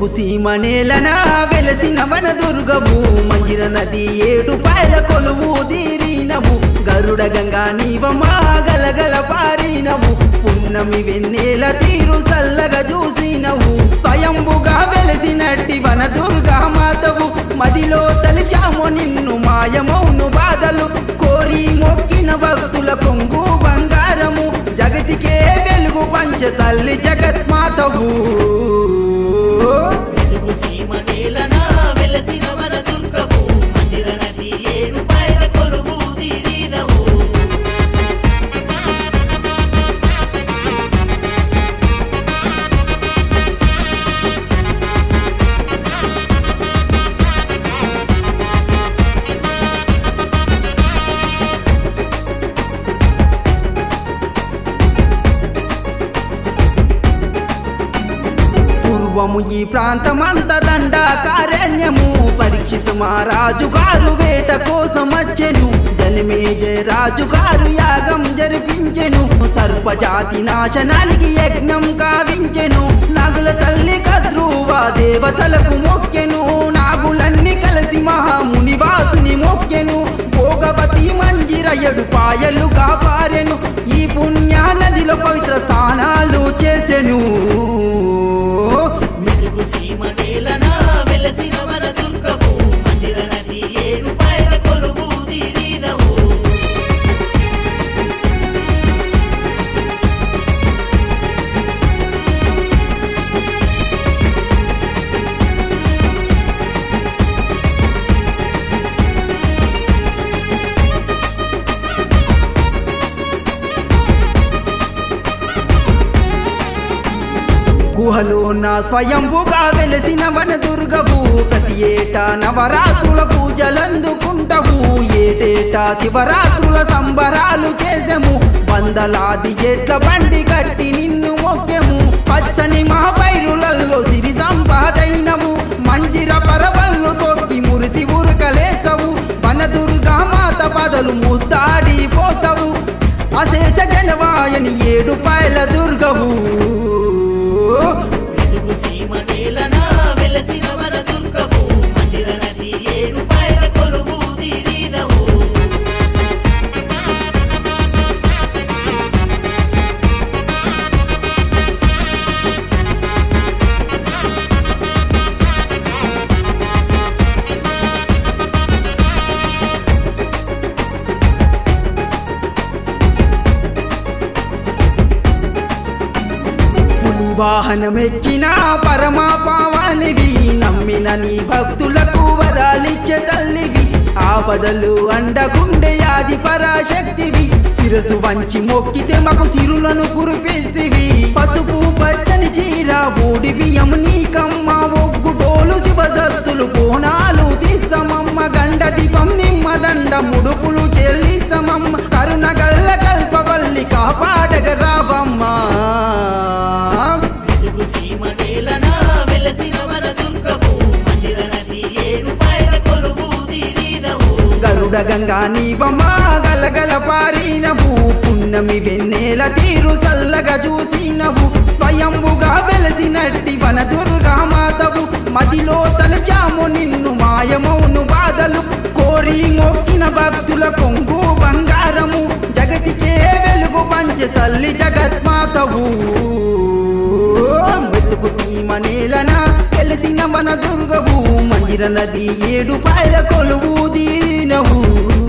మెతుకు సీమ నేలనా వెలసిన వన దుర్గవు మంజిర నది ఏడు పాయల కొలువు తీరినవు గరుడ గంగా నీవమా గలగల పారినవు పున్నమి వెన్నెల తీరు సల్లగా చూసినవు స్వయంబుగా వెలసినట్టి వన దుర్గా మాతవు మదిలో తలిచాము నిన్ను మాయమౌను బాధలు కోరి మొక్కిన భక్తుల కొంగు బంగారము జగతికే వెలుగు పంచ తల్లి జగత్మాతవు వెలుగు సీమ నేలన వెలసిన వన దుర్గవు మందిర నది ఏడు పాయల కొలువు తీరినవు పూర్వము ఈ ప్రాంతమంత దండాకారణ్యము పరీక్షితు మహారాజు గారు వేట కోసం వచ్చెను జనమేజయ రాజు గారు యాగం జరిపించెను సర్పజాతి నాశనానికి యజ్ఞం కావించెను నాగుల తల్లి కద్రువా దేవతలకు మొక్కెను నాగులన్నీ కలిసి మహాముని వాసుని మొక్కెను భోగవతి మంజిర ఎడు పాయలు కాపారెను ఈ పుణ్యా నదిలో పవిత్ర స్నానాలు చేసెను వెలుగు సీమ నేలన వెలసిన వన దుర్గవు మందిర నది ఏడు పాయల కొలువు తీరినవు గుహలో నా స్వయంభుగా వెలసిన వన దుర్గవు ప్రతి ఏటా నవరాత్రుల పూజలందుకుంటవు ఏటేటా శివరాత్రుల సంబరాలు చేసెము వందలాది ఎట్ల బండి కట్టి నిన్ను మొక్కెము పచ్చని మా పైరులలో సిరి సంపాదైనము మంజిర పరవళ్ళు తొక్కి మురిసి ఉరకలేసవు వన దుర్గా మాత పదలు ముద్దాడిపోతావు అశేష జనవాయని ఏడు పాయల దుర్గవు వెలుగు సీమ నేలన వెలసిన వన దుర్గవు మందిర నది ఏడు పాయల కొలువు తీరినవు పులి వాహనమెక్కిన పరమా పావానివి నమ్మిన నీ భక్తులకు వరాలిచ్చే తల్లివి ఆపదలు అండగుండె ఆది పరాశక్తివి శిరసు వంచి మొక్కితే మాకు సిరులను కురిపిస్తివి పసుపు పచ్చని చీర బూడి బియ్యం నీకమ్మ ఒగ్గు డోలు శివసత్తులు బోనాలు తీస్తామమ్మ గండ దీపం నిమ్మదండ ముడుపులు చెల్లిస్తామమ్మ కరుణ గల్ల కల్పవల్లి కాపాడగ రావమ్మా వెలుగు సీమ నేలన వెలసిన వన దుర్గవు మందిర నది ఏడు పాయల కొలువు తీరినవు గరుడ గంగా నీవమా గలగల పారినవు పున్నమి వెన్నెల తీరు సల్లగా చూసినవు స్వయంబుగా వెలసినట్టి వన దుర్గా మాతవు మదిలో తలచాము నిన్ను మాయమౌను బాధలు కోరి మొక్కిన భక్తుల కొంగు బంగారము జగతికే వెలుగు పంచ తల్లి జగత్మాతవు మెతుకు సీమ నేలన వెలిసిన వన దుర్గవు మంజిర నది ఏడు పాయల కొలువు తీరినవు